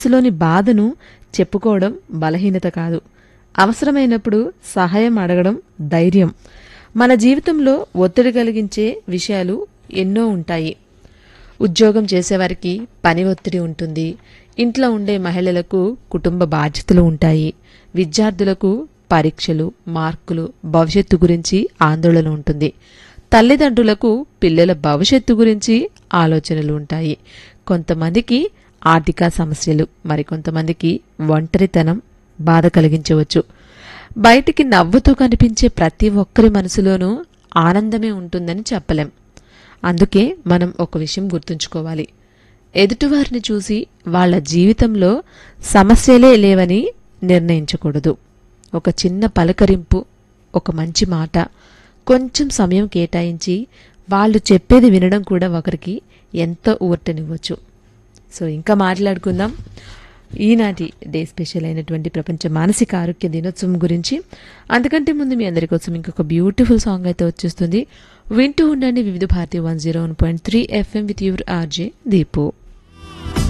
మనసులోని బాధను చెప్పుకోవడం బలహీనత కాదు అవసరమైనప్పుడు సహాయం అడగడం ధైర్యం మన జీవితంలో ఒత్తిడి కలిగించే విషయాలు ఎన్నో ఉంటాయి ఉద్యోగం చేసేవారికి పని ఒత్తిడి ఉంటుంది ఇంట్లో ఉండే మహిళలకు కుటుంబ బాధ్యతలు ఉంటాయి విద్యార్థులకు పరీక్షలు మార్కులు భవిష్యత్తు గురించి ఆందోళన ఉంటుంది తల్లిదండ్రులకు పిల్లల భవిష్యత్తు గురించి ఆలోచనలు ఉంటాయి కొంతమందికి ఆర్థిక సమస్యలు మరికొంతమందికి ఒంటరితనం బాధ కలిగించవచ్చు బయటికి నవ్వుతూ కనిపించే ప్రతి ఒక్కరి మనసులోనూ ఆనందమే ఉంటుందని చెప్పలేం అందుకే మనం ఒక విషయం గుర్తుంచుకోవాలి ఎదుటివారిని చూసి వాళ్ళ జీవితంలో సమస్యలే లేవని నిర్ణయించకూడదు ఒక చిన్న పలకరింపు ఒక మంచి మాట కొంచెం సమయం కేటాయించి వాళ్ళు చెప్పేది వినడం కూడా ఒకరికి ఎంతో ఊరటనివ్వచ్చు సో ఇంకా మాట్లాడుకుందాం ఈనాటి డే స్పెషల్ అయినటువంటి ప్రపంచ మానసిక ఆరోగ్య దినోత్సవం గురించి అందుకంటే ముందు మీ అందరి కోసం ఇంకొక బ్యూటిఫుల్ సాంగ్ అయితే వచ్చేస్తుంది వింటూ ఉండండి Vividh Bharati one zero one point three FM with your RJ Deepu